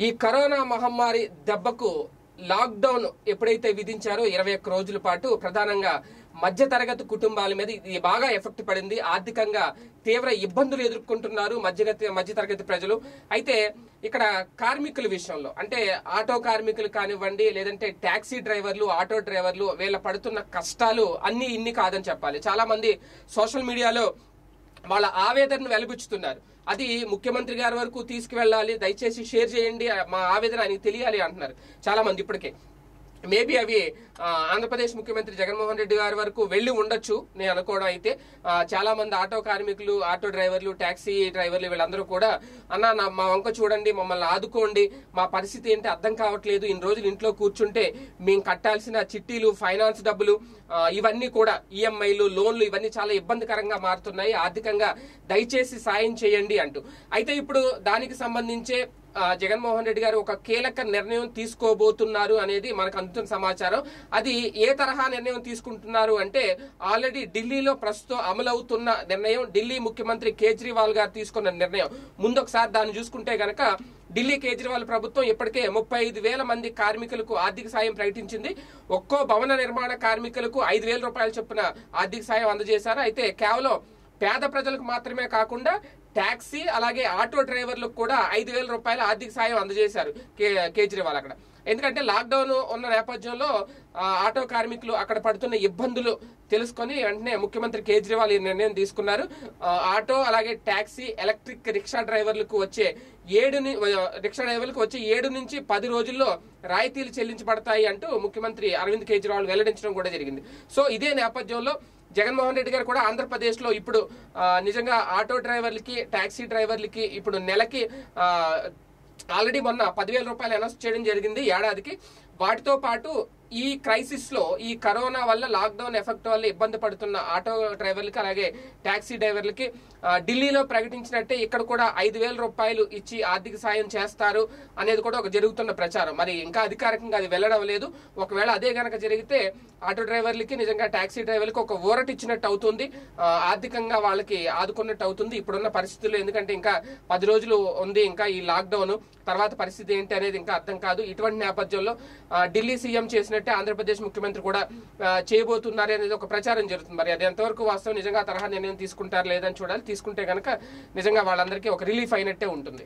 ఈ కరోనా మహమ్మారి దెబ్బకు లాక్డౌన్ ఎప్పుడైతే విధించారో ఇరవై ఒక్క రోజుల పాటు ప్రధానంగా మధ్య తరగతి కుటుంబాల మీద ఇది బాగా ఎఫెక్ట్ పడింది ఆర్థికంగా తీవ్ర ఇబ్బందులు ఎదుర్కొంటున్నారు మధ్యగతి మధ్య తరగతి ప్రజలు అయితే ఇక్కడ కార్మికుల విషయంలో అంటే ఆటో కార్మికులు కానివ్వండి లేదంటే టాక్సీ డ్రైవర్లు ఆటో డ్రైవర్లు వీళ్ళ పడుతున్న కష్టాలు అన్ని ఇన్ని కాదని చెప్పాలి చాలా మంది సోషల్ మీడియాలో వాళ్ళ ఆవేదనను వెలిబుచ్చుతున్నారు అది ముఖ్యమంత్రి గారి వరకు తీసుకువెళ్ళాలి దయచేసి షేర్ చేయండి మా ఆవేదన ఆయనకి తెలియాలి అంటున్నారు చాలా మంది ఇప్పటికే మేబీ అవి ఆ, ఆంధ్రప్రదేశ్ ముఖ్యమంత్రి జగన్మోహన్ రెడ్డి గారి వరకు వెళ్ళి ఉండొచ్చు నేను అనుకోవడం అయితే ఆ, చాలా మంది ఆటో కార్మికులు ఆటో డ్రైవర్లు టాక్సీ డ్రైవర్లు వీళ్ళందరూ కూడా అన్న నా మా వంక చూడండి మమ్మల్ని ఆదుకోండి మా పరిస్థితి ఏంటి అర్థం కావట్లేదు ఇన్ని రోజులు ఇంట్లో కూర్చుంటే మేము కట్టాల్సిన చిట్టీలు ఫైనాన్స్ డబ్బులు ఆ, ఇవన్నీ కూడా ఈఎంఐలు లోన్లు ఇవన్నీ చాలా ఇబ్బందికరంగా మారుతున్నాయి ఆర్థికంగా దయచేసి సాయం చేయండి అంటూ అయితే ఇప్పుడు దానికి సంబంధించే ఆ, జగన్మోహన్ రెడ్డి గారు ఒక కీలక నిర్ణయం తీసుకోబోతున్నారు అనేది మనకు అందుతున్న సమాచారం అది ఏ తరహా నిర్ణయం తీసుకుంటున్నారు అంటే ఆల్రెడీ ఢిల్లీలో ప్రస్తుతం అమలవుతున్న నిర్ణయం ఢిల్లీ ముఖ్యమంత్రి కేజ్రీవాల్ గారు తీసుకున్న నిర్ణయం ముందు ఒకసారి దాన్ని చూసుకుంటే గనక ఢిల్లీ కేజ్రీవాల్ ప్రభుత్వం ఇప్పటికే ముప్పై ఐదు వేల మంది కార్మికులకు ఆర్థిక సాయం ప్రకటించింది ఒక్కో భవన నిర్మాణ కార్మికులకు ఐదు వేల రూపాయల చొప్పున ఆర్థిక సాయం అందజేశారు అయితే కేవలం పేద ప్రజలకు మాత్రమే కాకుండా ట్యాక్సీ అలాగే ఆటో డ్రైవర్లకు కూడా ఐదు వేల రూపాయల ఆర్థిక సాయం అందజేశారు కే- కేజ్రీవాల్ అక్కడ ఎందుకంటే లాక్డౌన్ ఉన్న నేపథ్యంలో ఆ, ఆటో కార్మికులు అక్కడ పడుతున్న ఇబ్బందులు తెలుసుకొని వెంటనే ముఖ్యమంత్రి కేజ్రీవాల్ ఈ నిర్ణయం తీసుకున్నారు ఆ, ఆటో అలాగే ట్యాక్సీ ఎలక్ట్రిక్ రిక్షా డ్రైవర్లకు వచ్చే ఏడు ని- రిక్షా డ్రైవర్లకు వచ్చే ఏడు నుంచి పది రోజుల్లో రాయితీలు చెల్లించబడతాయి అంటూ ముఖ్యమంత్రి అరవింద్ కేజ్రీవాల్ వెల్లడించడం కూడా జరిగింది సో ఇదే నేపథ్యంలో జగన్మోహన్ రెడ్డి గారు కూడా ఆంధ్రప్రదేశ్ లో ఇప్పుడు ఆ, నిజంగా ఆటో డ్రైవర్లకి టాక్సీ డ్రైవర్లకి ఇప్పుడు నెలకి ఆ, ఆల్రెడీ మొన్న పదివేల రూపాయలు అనౌన్స్ చేయడం జరిగింది ఏడాదికి వాటితో పాటు ఈ క్రైసిస్ లో ఈ కరోనా వల్ల లాక్డౌన్ ఎఫెక్ట్ వల్ల ఇబ్బంది పడుతున్న ఆటో డ్రైవర్లకి అలాగే టాక్సీ డ్రైవర్లకి ఆ, ఢిల్లీలో ప్రకటించినట్టే ఇక్కడ కూడా ఐదు వేల రూపాయలు ఇచ్చి ఆర్థిక సాయం చేస్తారు అనేది కూడా ఒక జరుగుతున్న ప్రచారం మరి ఇంకా అధికారికంగా అది వెళ్ళడం లేదు ఒకవేళ అదే గనక జరిగితే ఆటో డ్రైవర్లకి నిజంగా టాక్సీ డ్రైవర్లకి ఒక ఊరట ఇచ్చినట్టు అవుతుంది ఆ, ఆర్థికంగా వాళ్ళకి ఆదుకున్నట్టు అవుతుంది ఇప్పుడున్న పరిస్థితుల్లో ఎందుకంటే ఇంకా పది రోజులు ఉంది ఇంకా ఈ లాక్డౌన్ తర్వాత పరిస్థితి ఏంటి అనేది ఇంకా అర్థం కాదు ఇటువంటి నేపథ్యంలో ఆ, ఢిల్లీ సీఎం చేసినట్టే ఆంధ్రప్రదేశ్ ముఖ్యమంత్రి కూడా ఆ, చేయబోతున్నారు అనేది ఒక ప్రచారం జరుగుతుంది మరి అది ఎంతవరకు వాస్తవం నిజంగా ఆ తరహా నిర్ణయం తీసుకుంటారు లేదని చూడాలి తీసుకుంటే కనుక నిజంగా వాళ్ళందరికీ ఒక రిలీఫ్ అయినట్టే ఉంటుంది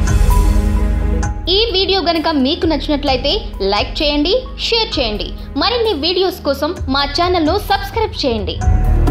ఈ వీడియో గనుక మీకు నచ్చినట్లయితే లైక్ చేయండి షేర్ చేయండి మరిన్ని వీడియోస్ కోసం మా ఛానల్ను సబ్స్క్రైబ్ చేయండి